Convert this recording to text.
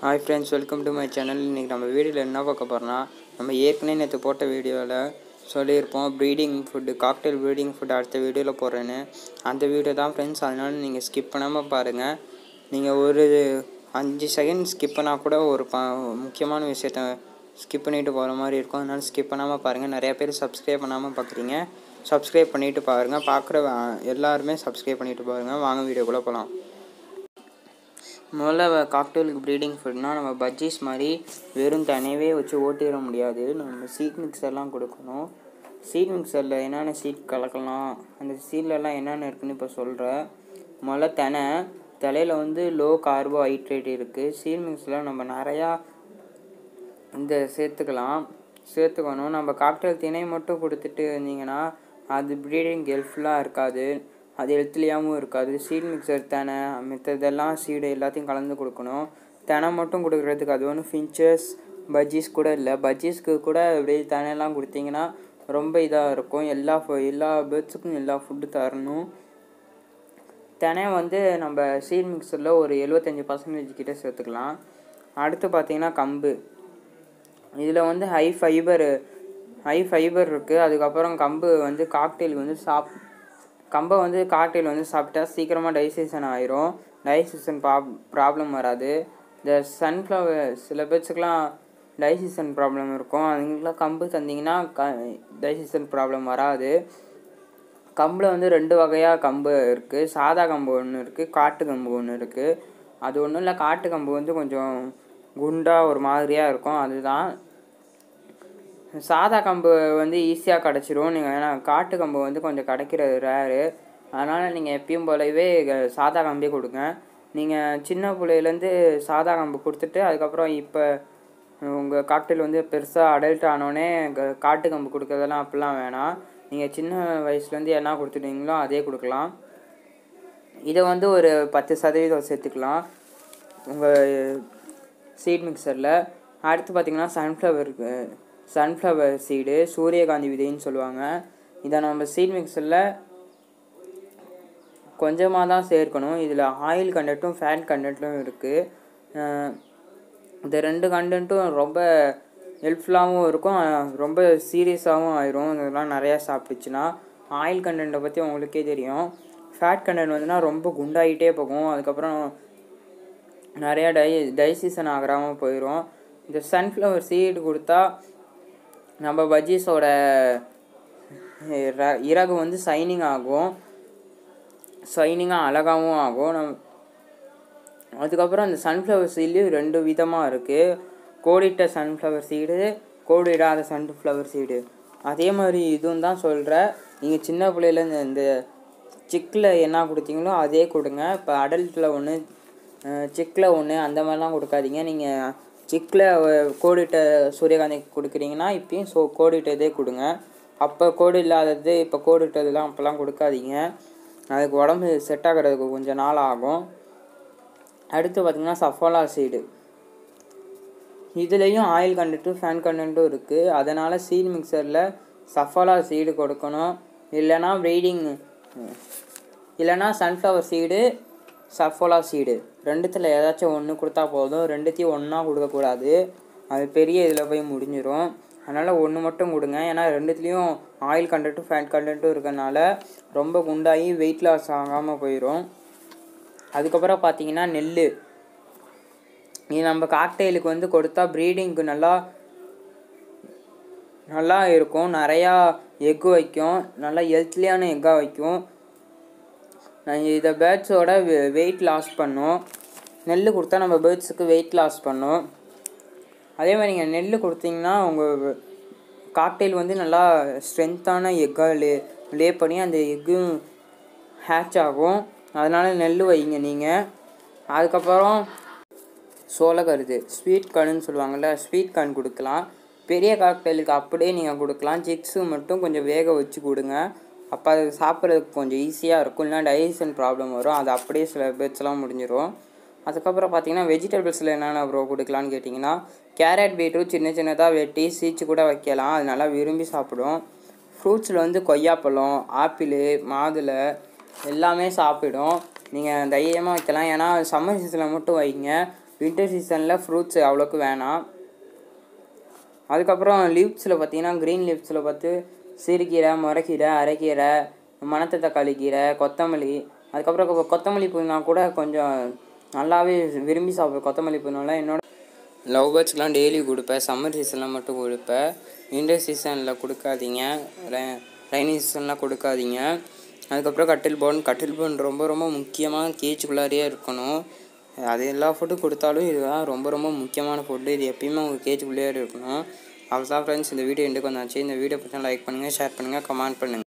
hi friends welcome to my channel இன்றைக்கி நம்ம வீடியோவில் என்ன பார்க்க போகிறோம்னா நம்ம ஏற்கனவே நேற்று போட்ட வீடியோவில் சொல்லியிருப்போம் breeding food cocktail breeding food அடுத்த வீடியோவில் போடுறேன்னு அந்த வீடியோ தான் ஃப்ரெண்ட்ஸ் அதனால் நீங்கள் ஸ்கிப் பண்ணாமல் பாருங்கள் நீங்கள் ஒரு அஞ்சு செகண்ட் ஸ்கிப் பண்ணால் கூட ஒரு ப முக்கியமான விஷயத்த ஸ்கிப் பண்ணிட்டு போகிற மாதிரி இருக்கும் அதனால் ஸ்கிப் பண்ணாமல் பாருங்கள் நிறையா பேர் சப்ஸ்கிரைப் பண்ணாமல் பார்க்குறீங்க சப்ஸ்கிரைப் பண்ணிவிட்டு பாருங்கள் பார்க்குற எல்லாருமே சப்ஸ்கிரைப் பண்ணிவிட்டு பாருங்கள் வாங்க வீடியோக்குள்ளே போகலாம் முதல்ல காக்டெயிலுக்கு ப்ரீடிங் ஃபுட்னால் நம்ம பஜ்ஜீஸ் மாதிரி வெறும் தனியவே வச்சு ஓட்டிட முடியாது நம்ம சீட் மிக்சர்லாம் கொடுக்கணும் சீட் மிக்சரில் என்னென்ன சீட் கலக்கலாம் அந்த சீட்லலாம் என்னென்ன இருக்குன்னு இப்போ சொல்கிறேன் முதல்ல தெனை தலையில் வந்து லோ கார்போஹைட்ரேட் இருக்குது சீட் மிக்ஸில் நம்ம நிறையா இந்த சேர்த்துக்கலாம் சேர்த்துக்கணும் நம்ம காக்டெயில் திணை மட்டும் கொடுத்துட்டு இருந்தீங்கன்னா அது ப்ரீடிங் ஹெல்ப்ஃபுல்லாக இருக்காது அது ஹெல்த்லியாகவும் இருக்காது சீட் மிக்சர் தெனை மித்ததெல்லாம் சீடு எல்லாத்தையும் கலந்து கொடுக்கணும் தெனை மட்டும் கொடுக்குறதுக்கு அது ஒன்றும் ஃபின்ச்சர்ஸ் பஜ்ஜீஸ் கூட இல்லை பஜ்ஜீஸ்க்கு கூட அப்படியே தெனையெல்லாம் கொடுத்தீங்கன்னா ரொம்ப இதாக இருக்கும் எல்லா எல்லா பேர்ட்ஸுக்கும் எல்லா ஃபுட்டு தரணும் தெனை வந்து நம்ம சீட் மிக்சரில் ஒரு எழுபத்தஞ்சி பர்சன்டேஜ் கிட்டே சேர்த்துக்கலாம் அடுத்து பார்த்திங்கன்னா கம்பு இதில் வந்து ஹை ஃபைபர் ஹை ஃபைபர் இருக்குது அதுக்கப்புறம் கம்பு வந்து காக்டெயிலுக்கு வந்து சாப் கம்பை வந்து காக்டெயில் வந்து சாப்பிட்டா சீக்கிரமாக டைஜஷன் ஆயிரும் டைஜஷன் ப்ராப் ப்ராப்ளம் வராது இந்த சன்ஃப்ளவர் சில பேர்த்துக்கெலாம் டைஜஷன் ப்ராப்ளம் இருக்கும் அதுங்களுக்குலாம் கம்பு தந்திங்கன்னா க டைஜஷன் ப்ராப்ளம் வராது கம்பில் வந்து ரெண்டு வகையாக கம்பு இருக்குது சாதா கம்பு ஒன்று இருக்குது காட்டு கம்பு ஒன்று இருக்குது அது ஒன்றும் இல்லை காட்டு கம்பு வந்து கொஞ்சம் குண்டாக ஒரு மாதிரியாக இருக்கும் அதுதான் சாதா கம்பு வந்து ஈஸியாக கிடச்சிரும் நீங்கள் ஏன்னா காட்டு கம்பு வந்து கொஞ்சம் கிடைக்கிறது ரேரு அதனால் நீங்கள் எப்பயும் போலவே சாதா கம்பே கொடுங்க நீங்கள் சின்ன பிள்ளையிலேருந்து சாதா கம்பு கொடுத்துட்டு அதுக்கப்புறம் இப்போ உங்கள் காக்டெயில் வந்து பெருசாக அடல்ட் ஆனோடனே காட்டு கம்பு கொடுக்குறதெல்லாம் அப்படிலாம் வேணாம் நீங்கள் சின்ன வயசுலேருந்து என்ன கொடுத்துட்டீங்களோ அதே கொடுக்கலாம் இதை வந்து ஒரு பத்து சதவீதம் சேர்த்துக்கலாம் உங்கள் சீட் மிக்சரில் அடுத்து பார்த்திங்கன்னா சன்ஃப்ளவர் சன்ஃப்ளவர் சீடு சூரியகாந்தி விதைன்னு சொல்லுவாங்க இதை நம்ம சீட் மிக்சரில் கொஞ்சமாக தான் சேர்க்கணும் இதில் ஆயில் கண்டென்ட்டும் ஃபேட் கண்டென்ட்டும் இருக்குது இந்த ரெண்டு கண்டென்ட்டும் ரொம்ப ஹெல்ப்ஃபுல்லாகவும் இருக்கும் ரொம்ப சீரியஸாகவும் ஆயிரும் இதெல்லாம் நிறையா சாப்பிட்டுச்சுன்னா ஆயில் கண்டென்ட்டை பற்றி உங்களுக்கே தெரியும் ஃபேட் கண்டென்ட் வந்துன்னா ரொம்ப குண்டாகிட்டே போகும் அதுக்கப்புறம் நிறையா டை டைஜஷன் ஆகாமல் போயிடும் இந்த சன்ஃப்ளவர் சீடு கொடுத்தா நம்ம பஜ்ஜீஸோட இறகு வந்து சைனிங் ஆகும் சைனிங்காக அழகாகவும் ஆகும் நம் அதுக்கப்புறம் அந்த சன்ஃப்ளவர் சீட்லேயும் ரெண்டு விதமாக இருக்குது கோடிட்ட சன்ஃப்ளவர் சீடு கோடிடாத சன்ஃப்ளவர் சீடு அதே மாதிரி இதுவும் தான் சொல்கிறேன் நீங்கள் சின்ன பிள்ளையிலேருந்து இந்த சிக்கில் என்ன கொடுத்தீங்களோ அதே கொடுங்க இப்போ அடல்ட்டில் ஒன்று சிக்கில் ஒன்று அந்த மாதிரிலாம் கொடுக்காதீங்க நீங்கள் சிக்கில் கோடிட்ட சூரியகாந்தி கொடுக்குறீங்கன்னா இப்பயும் ஸோ கோடிட்டதே கொடுங்க அப்போ கோடு இல்லாதது இப்போ கோடிட்டதெல்லாம் அப்போல்லாம் கொடுக்காதீங்க அதுக்கு உடம்பு செட் ஆகிறதுக்கு கொஞ்சம் நாள் ஆகும் அடுத்து பார்த்திங்கன்னா சஃபாலா சீடு இதுலேயும் ஆயில் கண்டென்ட்டும் ஃபேன் கண்டென்ட்டும் இருக்குது அதனால் சீடு மிக்சரில் சஃபாலா சீடு கொடுக்கணும் இல்லைனா ப்ரீடிங் இல்லைனா சன்ஃப்ளவர் சீடு சஃபோலா சீடு ரெண்டுத்தில் ஏதாச்சும் ஒன்று கொடுத்தா போதும் ரெண்டுத்தையும் ஒன்றா கொடுக்கக்கூடாது அது பெரிய இதில் போய் முடிஞ்சிடும் அதனால் ஒன்று மட்டும் கொடுங்க ஏன்னா ரெண்டுத்துலேயும் ஆயில் கண்டென்ட்டும் ஃபேட் கண்டென்ட்டும் இருக்கனால ரொம்ப குண்டாகி வெயிட் லாஸ் ஆகாமல் போயிடும் அதுக்கப்புறம் பார்த்தீங்கன்னா நெல் இது நம்ம காக்டெயிலுக்கு வந்து கொடுத்தா ப்ரீடிங்க்கு நல்லா நல்லா இருக்கும் நிறையா எக்கு வைக்கும் நல்லா ஹெல்த்லியான எக்காக வைக்கும் இதை பேர்ட்ஸோட வெயிட் லாஸ் பண்ணும் நெல் கொடுத்தா நம்ம பேர்ட்ஸுக்கு வெயிட் லாஸ் பண்ணும் அதே மாதிரி நீங்கள் நெல் கொடுத்தீங்கன்னா உங்கள் காக்டெயில் வந்து நல்லா ஸ்ட்ரென்த்தான எக்காக லே லே பண்ணி அந்த எக்கும் ஹேட்ச் ஆகும் அதனால் நெல் வைங்க நீங்கள் அதுக்கப்புறம் சோளக்கருது ஸ்வீட் கார்னுன்னு சொல்லுவாங்கள்ல ஸ்வீட் கார்ன் கொடுக்கலாம் பெரிய காக்டெயிலுக்கு அப்படியே நீங்கள் கொடுக்கலாம் சிக்ஸு மட்டும் கொஞ்சம் வேக வச்சு கொடுங்க அப்போ அது சாப்பிட்றதுக்கு கொஞ்சம் ஈஸியாக இருக்கும் இல்லைனா டைஜஷன் ப்ராப்ளம் வரும் அது அப்படியே சில பேர்ட்ஸ்லாம் முடிஞ்சிடும் அதுக்கப்புறம் பார்த்தீங்கன்னா வெஜிடபிள்ஸில் என்னென்ன ப்ரோ கொடுக்கலான்னு கேட்டிங்கன்னா கேரட் பீட்ரூட் சின்ன சின்னதாக வெட்டி சீச்சு கூட வைக்கலாம் அது நல்லா விரும்பி சாப்பிடும் ஃப்ரூட்ஸில் வந்து கொய்யாப்பழம் ஆப்பிள் மாதுளை எல்லாமே சாப்பிடும் நீங்கள் தைரியமாக வைக்கலாம் ஏன்னா சம்மர் சீசனில் மட்டும் வைங்க வின்டர் சீசனில் ஃப்ரூட்ஸ் அவ்வளோக்கு வேணாம் அதுக்கப்புறம் லீவ்ஸில் பார்த்தீங்கன்னா க்ரீன் லீவ்ஸில் பார்த்து சிறுகீரை முறைக்கீரை அரைக்கீரை மணத்த தக்காளி கீரை கொத்தமல்லி அதுக்கப்புறம் கொ- கொத்தமல்லி புதினா கூட கொஞ்சம் நல்லாவே விரும்பி சாப்பிடுவேன் கொத்தமல்லி புதினாலாம் என்னோட லவ் பேர்ட்ஸ்க்கெலாம் டெய்லி கொடுப்பேன் சம்மர் சீசனில் மட்டும் கொடுப்பேன் வின்டர் சீசனில் கொடுக்காதீங்க ரைனி சீசன்லாம் கொடுக்காதீங்க அதுக்கப்புறம் கட்டில் போன் கட்டில் போன் ரொம்ப ரொம்ப முக்கியமாக கேஜுக்குள்ளாரியே இருக்கணும் அது எல்லா ஃபுட்டும் கொடுத்தாலும் இதுதான் ரொம்ப ரொம்ப முக்கியமான ஃபுட்டு இது எப்பயுமே உங்கள் கேஜுக்குள்ளேயே இருக்கணும் அவ்வளோதான் ஃப்ரெண்ட்ஸ் இந்த வீடியோ எண்டுக்கு வந்தாச்சு இந்த வீடியோ பற்றி லைக் பண்ணுங்கள் ஷேர் பண்ணுங்கள் கமெண்ட் பண்ணுங்கள்